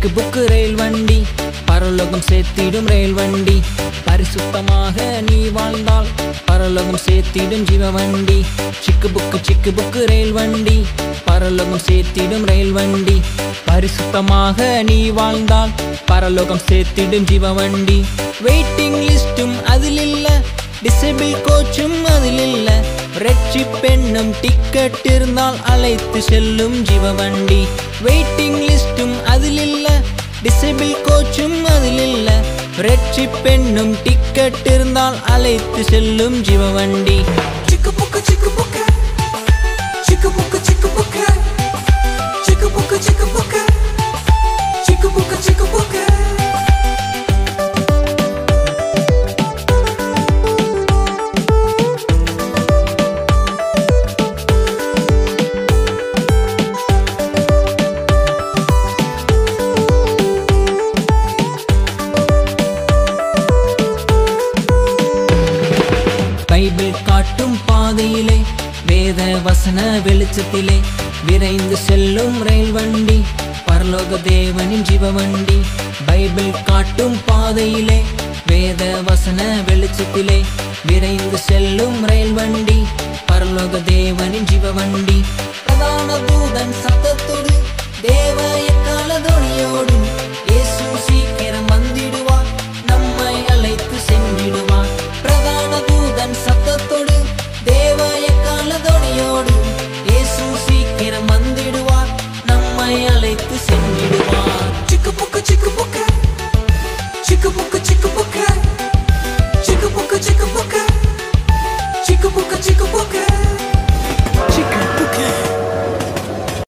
சிக்கு புக்கு ரயில் வண்டி பரலோகம் சேர்த்திடும் ரயில் வண்டி பரிசுத்தமாக நீ வாழ்ந்தால் பரலோகம் சேர்த்திடும் ஜீவ வண்டி சிக்கு புக்கு சிக்கு புக்கு ரயில் வண்டி பரலோகம் சேர்த்திடும் ரயில் வண்டி பரிசுத்தமாக நீ வாழ்ந்தால் பரலோகம் சேர்த்திடும் ஜீவ வண்டி வெயிட்டிங் லிஸ்டும் அதில் இல்ல டிசபிள் கோச்சும் அதில் இல்ல ரெட்சி பெண்ணும் டிக்கெட் இருந்தால் அழைத்து செல்லும் ஜீவ வண்டி வெயிட்டிங் லிஸ்டும் அதில் இல்ல டிசபிள் கோச்சும் அதில் இல்ல ரெட்சி பெண்ணும் டிக்கெட் இருந்தால் அழைத்து செல்லும் ஜீவ வண்டி Chicka booka chicka booka. Chicka booka chicka booka. Chicka booka chicka booka. Chicka booka chicka booka. Bible காட்டும் பாதையிலே வேத வசன வெளிச்சத்திலே விரைந்து செல்லும் ரயில் வண்டி பரலோக தேவனின் ஜீவ வண்டி பைபிள் காட்டும் பாதையிலே வேத வசன வெளிச்சத்திலே விரைந்து செல்லும் ரயில் வண்டி பரலோக தேவனின் ஜீவ வண்டி பிரதான தூதன் சத்தத்தோடு தேவ எக்கால துணியோடும்